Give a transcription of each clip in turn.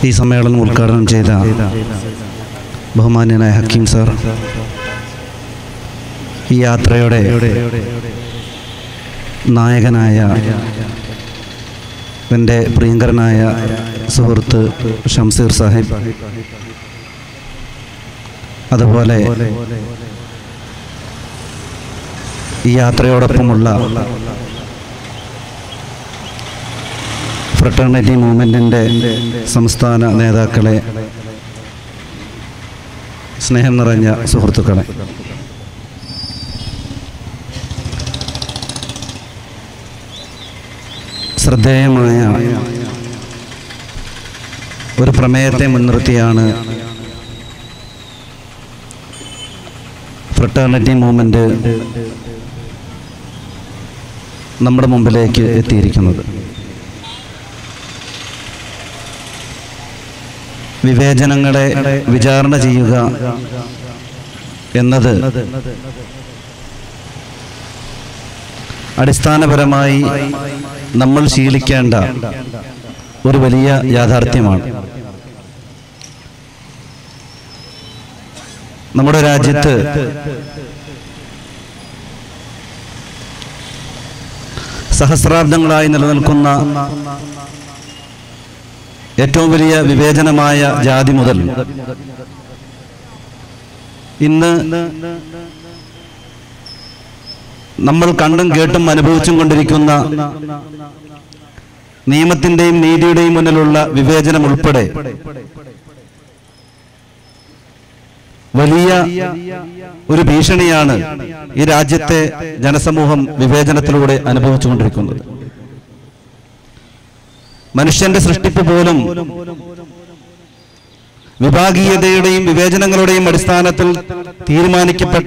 ഈ സമ്മേളനം ഉദ്ഘാടനം ചെയ്ത ബഹുമാന്യനായ ഹക്കീം സാർ ഈ യാത്രയുടെ നായകനായ എൻ്റെ പ്രിയങ്കരനായ സുഹൃത്ത് ഷംസീർ സാഹിബ് അതുപോലെ ഈ യാത്രയോടൊപ്പമുള്ള ഫ്രട്ടേണിറ്റി മൂവ്മെൻറ്റിൻ്റെ സംസ്ഥാന നേതാക്കളെ സ്നേഹം നിറഞ്ഞ സുഹൃത്തുക്കളെ ശ്രദ്ധേയമായ ഒരു പ്രമേയത്തെ മുൻനിർത്തിയാണ് ഫ്രട്ടേണിറ്റി മൂവ്മെൻറ്റ് നമ്മുടെ മുമ്പിലേക്ക് എത്തിയിരിക്കുന്നത് വിവേചനങ്ങളെ വിചാരണ ചെയ്യുക എന്നത് അടിസ്ഥാനപരമായി നമ്മൾ ശീലിക്കേണ്ട ഒരു വലിയ യാഥാർത്ഥ്യമാണ് നമ്മുടെ രാജ്യത്ത് സഹസ്രാബ്ദങ്ങളായി നിലനിൽക്കുന്ന ഏറ്റവും വലിയ വിവേചനമായ ജാതി മുതൽ ഇന്ന് നമ്മൾ കണ്ടും കേട്ടും അനുഭവിച്ചും കൊണ്ടിരിക്കുന്ന നിയമത്തിന്റെയും നീതിയുടെയും മുന്നിലുള്ള വിവേചനം ഉൾപ്പെടെ വലിയ ഒരു ഭീഷണിയാണ് ഈ രാജ്യത്തെ ജനസമൂഹം വിവേചനത്തിലൂടെ അനുഭവിച്ചുകൊണ്ടിരിക്കുന്നത് മനുഷ്യന്റെ സൃഷ്ടിപ്പ് പോലും വിഭാഗീയതയുടെയും വിവേചനങ്ങളുടെയും അടിസ്ഥാനത്തിൽ തീരുമാനിക്കപ്പെട്ട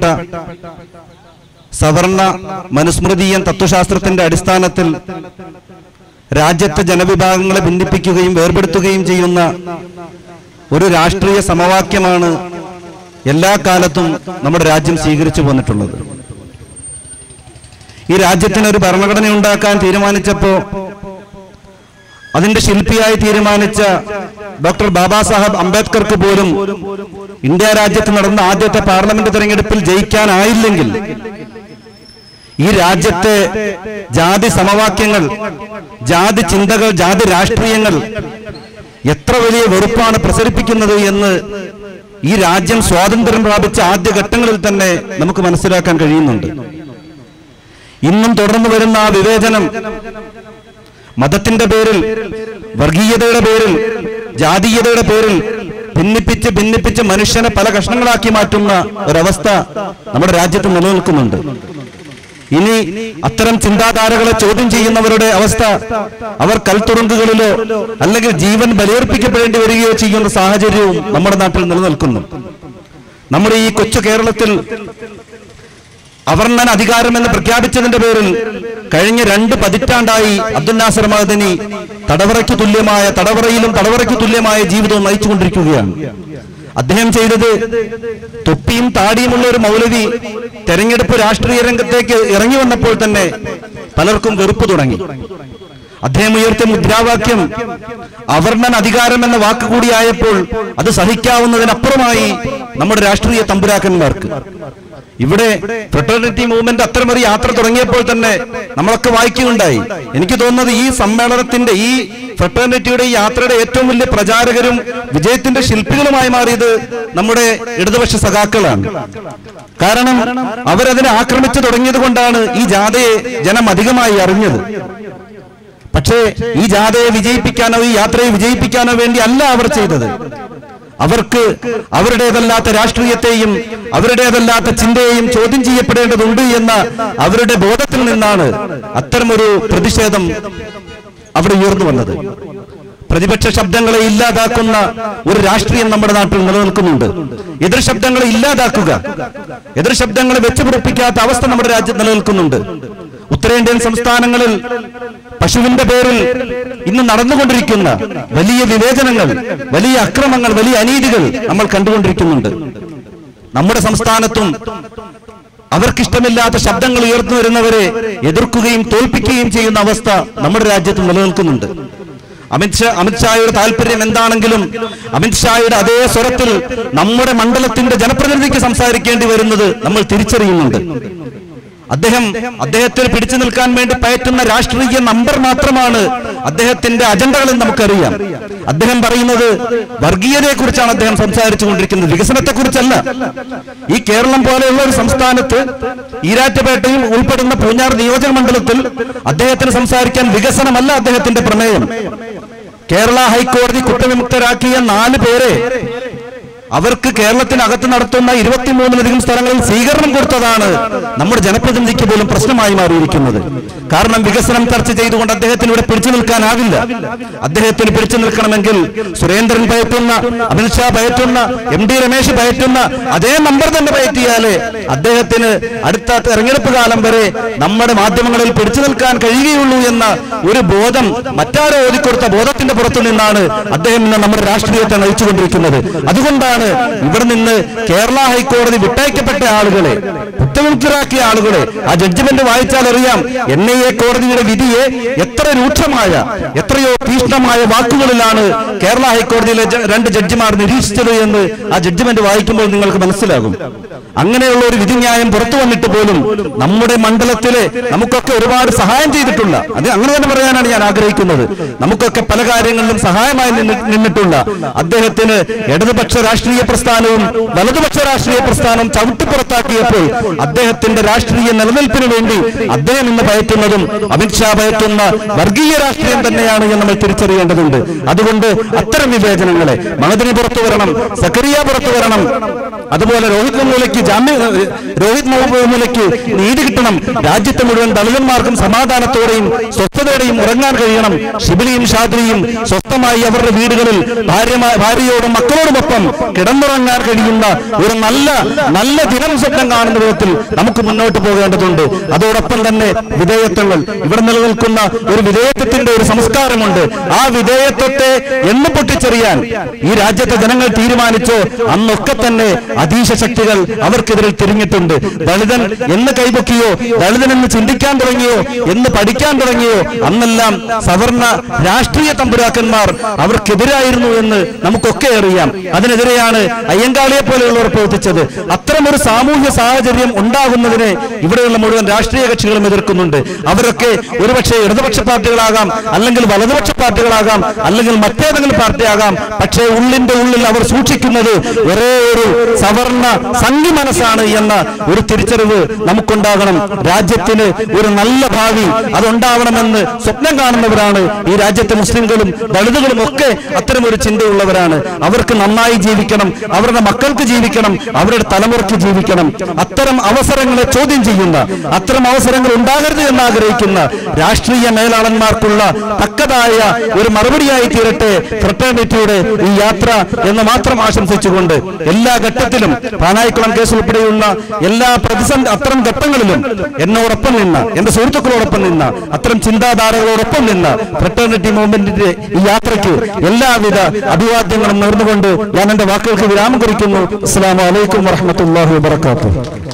സവർണ മനുസ്മൃതീയൻ തത്വശാസ്ത്രത്തിന്റെ അടിസ്ഥാനത്തിൽ രാജ്യത്തെ ജനവിഭാഗങ്ങളെ ഭിന്നിപ്പിക്കുകയും വേർപെടുത്തുകയും ചെയ്യുന്ന ഒരു രാഷ്ട്രീയ സമവാക്യമാണ് എല്ലാ കാലത്തും നമ്മുടെ രാജ്യം സ്വീകരിച്ചു പോന്നിട്ടുള്ളത് ഈ രാജ്യത്തിന് ഒരു ഭരണഘടന ഉണ്ടാക്കാൻ തീരുമാനിച്ചപ്പോ അതിന്റെ ശില്പിയായി തീരുമാനിച്ച ഡോക്ടർ ബാബാ സാഹബ് അംബേദ്കർക്ക് പോലും ഇന്ത്യ രാജ്യത്ത് നടന്ന ആദ്യത്തെ പാർലമെന്റ് തെരഞ്ഞെടുപ്പിൽ ജയിക്കാനായില്ലെങ്കിൽ ഈ രാജ്യത്തെ ജാതി സമവാക്യങ്ങൾ ജാതി ചിന്തകൾ ജാതി രാഷ്ട്രീയങ്ങൾ എത്ര വലിയ വെറുപ്പാണ് പ്രസരിപ്പിക്കുന്നത് എന്ന് ഈ രാജ്യം സ്വാതന്ത്ര്യം പ്രാപിച്ച ആദ്യ ഘട്ടങ്ങളിൽ തന്നെ നമുക്ക് മനസ്സിലാക്കാൻ കഴിയുന്നുണ്ട് ഇന്നും തുടർന്നു വരുന്ന ആ വിവേചനം മതത്തിന്റെ പേരിൽ വർഗീയതയുടെ പേരിൽ ജാതീയതയുടെ പേരിൽ ഭിന്നിപ്പിച്ച് ഭിന്നിപ്പിച്ച് മനുഷ്യനെ പല കഷ്ണങ്ങളാക്കി മാറ്റുന്ന ഒരവസ്ഥ നമ്മുടെ രാജ്യത്ത് നിലനിൽക്കുന്നുണ്ട് ഇനി അത്തരം ചിന്താധാരകളെ ചോദ്യം ചെയ്യുന്നവരുടെ അവസ്ഥ അവർ കൽത്തുറുങ്കുകളിലോ അല്ലെങ്കിൽ ജീവൻ ബലിയർപ്പിക്കപ്പെടേണ്ടി വരികയോ ചെയ്യുന്ന സാഹചര്യവും നമ്മുടെ നാട്ടിൽ നിലനിൽക്കുന്നു നമ്മുടെ ഈ കൊച്ചു കേരളത്തിൽ അവർണ്ണൻ അധികാരം എന്ന് പ്രഖ്യാപിച്ചതിന്റെ പേരിൽ കഴിഞ്ഞ രണ്ട് പതിറ്റാണ്ടായി അബ്ദുൽ നാസർ മഹദനി തടവറയ്ക്ക് തുല്യമായ തടവറയിലും തടവറയ്ക്ക് തുല്യമായ ജീവിതവും നയിച്ചുകൊണ്ടിരിക്കുകയാണ് അദ്ദേഹം ചെയ്തത് തൊപ്പിയും താടിയുമുള്ള ഒരു മൗലവി തെരഞ്ഞെടുപ്പ് രാഷ്ട്രീയ രംഗത്തേക്ക് ഇറങ്ങി വന്നപ്പോൾ തന്നെ പലർക്കും വെറുപ്പ് തുടങ്ങി അദ്ദേഹം ഉയർത്തിയ മുദ്രാവാക്യം അവർണ്ണൻ അധികാരം എന്ന വാക്ക് കൂടിയായപ്പോൾ അത് സഹിക്കാവുന്നതിനപ്പുറമായി നമ്മുടെ രാഷ്ട്രീയ തമ്പുരാക്കന്മാർക്ക് ഇവിടെ ഫ്രട്ടേണിറ്റി മൂവ്മെന്റ് അത്തരമൊരു യാത്ര തുടങ്ങിയപ്പോൾ തന്നെ നമ്മളൊക്കെ വായിക്കുകയുണ്ടായി എനിക്ക് തോന്നുന്നത് ഈ സമ്മേളനത്തിന്റെ ഈ ഫ്രട്ടേണിറ്റിയുടെ ഈ യാത്രയുടെ ഏറ്റവും വലിയ പ്രചാരകരും വിജയത്തിന്റെ ശില്പികളുമായി മാറിയത് നമ്മുടെ ഇടതുപക്ഷ സഖാക്കളാണ് കാരണം അവരതിനെ ആക്രമിച്ചു തുടങ്ങിയത് കൊണ്ടാണ് ഈ ജാഥയെ ജനം അധികമായി അറിഞ്ഞത് പക്ഷേ ഈ ജാഥയെ വിജയിപ്പിക്കാനോ ഈ യാത്രയെ വിജയിപ്പിക്കാനോ വേണ്ടി അല്ല അവർ ചെയ്തത് അവർക്ക് അവരുടേതല്ലാത്ത രാഷ്ട്രീയത്തെയും അവരുടേതല്ലാത്ത ചിന്തയെയും ചോദ്യം ചെയ്യപ്പെടേണ്ടതുണ്ട് എന്ന അവരുടെ ബോധത്തിൽ നിന്നാണ് അത്തരമൊരു പ്രതിഷേധം അവിടെ ഉയർന്നു വന്നത് പ്രതിപക്ഷ ശബ്ദങ്ങളെ ഇല്ലാതാക്കുന്ന ഒരു രാഷ്ട്രീയം നമ്മുടെ നാട്ടിൽ നിലനിൽക്കുന്നുണ്ട് എതിർ ശബ്ദങ്ങളെ ഇല്ലാതാക്കുക എതിർ ശബ്ദങ്ങളെ വെച്ചുപിടിപ്പിക്കാത്ത അവസ്ഥ നമ്മുടെ രാജ്യത്ത് നിലനിൽക്കുന്നുണ്ട് ഉത്തരേന്ത്യൻ സംസ്ഥാനങ്ങളിൽ പശുവിന്റെ പേരിൽ ഇന്ന് നടന്നുകൊണ്ടിരിക്കുന്ന വലിയ വിവേചനങ്ങൾ വലിയ അക്രമങ്ങൾ വലിയ അനീതികൾ നമ്മൾ കണ്ടുകൊണ്ടിരിക്കുന്നുണ്ട് നമ്മുടെ സംസ്ഥാനത്തും അവർക്കിഷ്ടമില്ലാത്ത ശബ്ദങ്ങൾ ഉയർന്നു വരുന്നവരെ എതിർക്കുകയും തോൽപ്പിക്കുകയും ചെയ്യുന്ന അവസ്ഥ നമ്മുടെ രാജ്യത്ത് നിലനിൽക്കുന്നുണ്ട് അമിത്ഷാ അമിത്ഷായുടെ താല്പര്യം എന്താണെങ്കിലും അമിത്ഷായുടെ അതേ സ്വരത്തിൽ നമ്മുടെ മണ്ഡലത്തിന്റെ ജനപ്രതിനിധിക്ക് സംസാരിക്കേണ്ടി വരുന്നത് നമ്മൾ തിരിച്ചറിയുന്നുണ്ട് അദ്ദേഹം അദ്ദേഹത്തിന് പിടിച്ചു നിൽക്കാൻ വേണ്ടി പയറ്റുന്ന രാഷ്ട്രീയ നമ്പർ മാത്രമാണ് അദ്ദേഹത്തിന്റെ അജണ്ടകളിൽ നമുക്കറിയാം അദ്ദേഹം പറയുന്നത് വർഗീയതയെ കുറിച്ചാണ് അദ്ദേഹം സംസാരിച്ചു കൊണ്ടിരിക്കുന്നത് വികസനത്തെ കുറിച്ചല്ല ഈ കേരളം പോലെയുള്ള ഒരു സംസ്ഥാനത്ത് ഈരാറ്റുപേട്ടയും ഉൾപ്പെടുന്ന പൂഞ്ഞാർ നിയോജക മണ്ഡലത്തിൽ അദ്ദേഹത്തിന് സംസാരിക്കാൻ വികസനമല്ല അദ്ദേഹത്തിന്റെ പ്രമേയം കേരള ഹൈക്കോടതി കുറ്റവിമുക്തരാക്കിയ നാല് പേരെ അവർക്ക് കേരളത്തിനകത്ത് നടത്തുന്ന ഇരുപത്തിമൂന്നിലധികം സ്ഥലങ്ങളിൽ സ്വീകരണം കൊടുത്തതാണ് നമ്മുടെ ജനപ്രതിനിധിക്ക് പോലും പ്രശ്നമായി മാറിയിരിക്കുന്നത് കാരണം വികസനം ചർച്ച ചെയ്തുകൊണ്ട് അദ്ദേഹത്തിന് ഇവിടെ പിടിച്ചു നിൽക്കാനാവില്ല അദ്ദേഹത്തിന് പിടിച്ചു നിൽക്കണമെങ്കിൽ സുരേന്ദ്രൻ പയറ്റുന്ന അമിത്ഷാ പയറ്റുന്ന എം ഡി രമേശ് പയറ്റുന്ന അതേ നമ്പർ തന്നെ പയറ്റിയാലേ അദ്ദേഹത്തിന് അടുത്ത തെരഞ്ഞെടുപ്പ് കാലം വരെ നമ്മുടെ മാധ്യമങ്ങളിൽ പിടിച്ചു നിൽക്കാൻ കഴിയുകയുള്ളൂ എന്ന ഒരു ബോധം മറ്റാരോ ഓതിക്കൊടുത്ത ബോധത്തിന്റെ പുറത്തു നിന്നാണ് അദ്ദേഹം ഇന്ന് നമ്മുടെ രാഷ്ട്രീയത്തെ നയിച്ചുകൊണ്ടിരിക്കുന്നത് അതുകൊണ്ടാണ് ഇവിടെ നിന്ന് കേരള ഹൈക്കോടതി വിട്ടയക്കപ്പെട്ട ആളുകളെ കുറ്റവിമുക്തരാക്കിയ ആളുകളെ ആ ജഡ്ജ്മെന്റ് വായിച്ചാൽ അറിയാം എൻ ഐ എ കോടതിയുടെ വിധിയെ എത്ര രൂക്ഷമായ എത്രയോ തീഷ്ണമായ വാക്കുകളിലാണ് കേരള ഹൈക്കോടതിയിലെ ജ- രണ്ട് ജഡ്ജിമാർ നിരീക്ഷിച്ചത് എന്ന് ആ ജഡ്ജ്മെന്റ് വായിക്കുമ്പോൾ നിങ്ങൾക്ക് മനസ്സിലാകും അങ്ങനെയുള്ള ഒരു വിധിന്യായം പുറത്തു വന്നിട്ട് പോലും നമ്മുടെ മണ്ഡലത്തിലെ നമുക്കൊക്കെ ഒരുപാട് സഹായം ചെയ്തിട്ടുള്ള അത് അങ്ങനെ തന്നെ പറയാനാണ് ഞാൻ ആഗ്രഹിക്കുന്നത് നമുക്കൊക്കെ പല കാര്യങ്ങളിലും സഹായമായി നിന്ന് നിന്നിട്ടുള്ള അദ്ദേഹത്തിന് ഇടതുപക്ഷ രാഷ്ട്രീയ പ്രസ്ഥാനവും വലതുപക്ഷ രാഷ്ട്രീയ പ്രസ്ഥാനവും ചവിട്ടിപ്പുറത്താക്കിയപ്പോൾ അദ്ദേഹത്തിന്റെ രാഷ്ട്രീയ നിലനിൽപ്പിന് വേണ്ടി അദ്ദേഹം ഇന്ന് പയറ്റുന്നതും അമിത്ഷാ പയറ്റുന്ന വർഗീയ രാഷ്ട്രീയം തന്നെയാണ് എന്ന് നമ്മൾ തിരിച്ചറിയേണ്ടതുണ്ട് അതുകൊണ്ട് അത്തരം വിവേചനങ്ങളെ മഹദിനി പുറത്തു വരണം സക്കറിയ പുറത്തു വരണം അതുപോലെ രോഹിത് മൂലയ്ക്ക് ജാമ്യ രോഹിത് മൂലയ്ക്ക് നീതി കിട്ടണം രാജ്യത്തെ മുഴുവൻ ദളിതന്മാർക്കും സമാധാനത്തോടെയും സ്വസ്ഥതയോടെയും ഉറങ്ങാൻ കഴിയണം ഷിബിലിയും ഷാദ്രിയും സ്വസ്ഥമായി അവരുടെ വീടുകളിൽ ഭാര്യ ഭാര്യയോടും മക്കളോടുമൊപ്പം കിടന്നുറങ്ങാൻ കഴിയുന്ന ഒരു നല്ല നല്ല ദിനം സ്വപ്നം കാണുന്ന വിധത്തിൽ നമുക്ക് മുന്നോട്ട് പോകേണ്ടതുണ്ട് അതോടൊപ്പം തന്നെ വിധേയത്വങ്ങൾ ഇവിടെ നിലനിൽക്കുന്ന ഒരു വിധേയത്വത്തിന്റെ ഒരു സംസ്കാരമുണ്ട് ആ വിധേയത്വത്തെ എന്ന് പൊട്ടിച്ചെറിയാൻ ഈ രാജ്യത്തെ ജനങ്ങൾ തീരുമാനിച്ചോ അന്നൊക്കെ തന്നെ അതീശ ശക്തികൾ അവർക്കെതിരെ തിരിഞ്ഞിട്ടുണ്ട് ദളിതൻ എന്ന് കൈപൊക്കിയോ ദളിതൻ എന്ന് ചിന്തിക്കാൻ തുടങ്ങിയോ എന്ന് പഠിക്കാൻ തുടങ്ങിയോ അന്നെല്ലാം സവർണ രാഷ്ട്രീയ തമ്പുരാക്കന്മാർ അവർക്കെതിരായിരുന്നു എന്ന് നമുക്കൊക്കെ അറിയാം അതിനെതിരെയാണ് അയ്യങ്കാളിയെ പോലെയുള്ളവർ പ്രവർത്തിച്ചത് അത്തരമൊരു സാമൂഹ്യ സാഹചര്യം ഉണ്ടാകുന്നതിനെ ഇവിടെയുള്ള മുഴുവൻ രാഷ്ട്രീയ കക്ഷികളും എതിർക്കുന്നുണ്ട് അവരൊക്കെ ഒരുപക്ഷെ ഇടതുപക്ഷ പാർട്ടികളാകാം അല്ലെങ്കിൽ വലതുപക്ഷ പാർട്ടികളാകാം അല്ലെങ്കിൽ മറ്റേതെങ്കിലും പാർട്ടിയാകാം പക്ഷേ ഉള്ളിന്റെ ഉള്ളിൽ അവർ സൂക്ഷിക്കുന്നത് ഒരേ ഒരു സവർണ സംഘി മനസ്സാണ് എന്ന ഒരു തിരിച്ചറിവ് നമുക്കുണ്ടാകണം രാജ്യത്തിന് ഒരു നല്ല ഭാവി അതുണ്ടാവണമെന്ന് സ്വപ്നം കാണുന്നവരാണ് ഈ രാജ്യത്തെ മുസ്ലിംകളും ദളിതുകളും ഒക്കെ അത്തരം ഒരു ചിന്തയുള്ളവരാണ് അവർക്ക് നന്നായി ജീവിക്കണം അവരുടെ മക്കൾക്ക് ജീവിക്കണം അവരുടെ തലമുറയ്ക്ക് ജീവിക്കണം അത്തരം അവസരങ്ങളെ ചോദ്യം ചെയ്യുന്ന അത്തരം അവസരങ്ങൾ ഉണ്ടാകരുത് എന്ന് ആഗ്രഹിക്കുന്ന രാഷ്ട്രീയ മേലാളന്മാർക്കുള്ള തക്കതായ ഒരു മറുപടിയായി തീരട്ടെ ഫ്രട്ടേണിറ്റിയുടെ ഈ യാത്ര എന്ന് മാത്രം ആശംസിച്ചുകൊണ്ട് എല്ലാ ഘട്ടത്തിലും പാനായിക്കുളം കേസ് ഉൾപ്പെടെയുള്ള എല്ലാ പ്രതിസന്ധി അത്തരം ഘട്ടങ്ങളിലും എന്നോടൊപ്പം നിന്ന എന്റെ സുഹൃത്തുക്കളോടൊപ്പം നിന്ന അത്തരം ചിന്താധാരകളോടൊപ്പം നിന്ന ഫ്രട്ടേണിറ്റി മൂവ്മെന്റിന്റെ ഈ യാത്രയ്ക്ക് എല്ലാവിധ അഭിവാദ്യങ്ങളും നേർന്നുകൊണ്ട് ഞാൻ എന്റെ വാക്കുകൾക്ക് വിരാമം കുറിക്കുന്നു അസ്സാം വലൈക്കും വാഹമത്തല്ലാഹി വാത്തു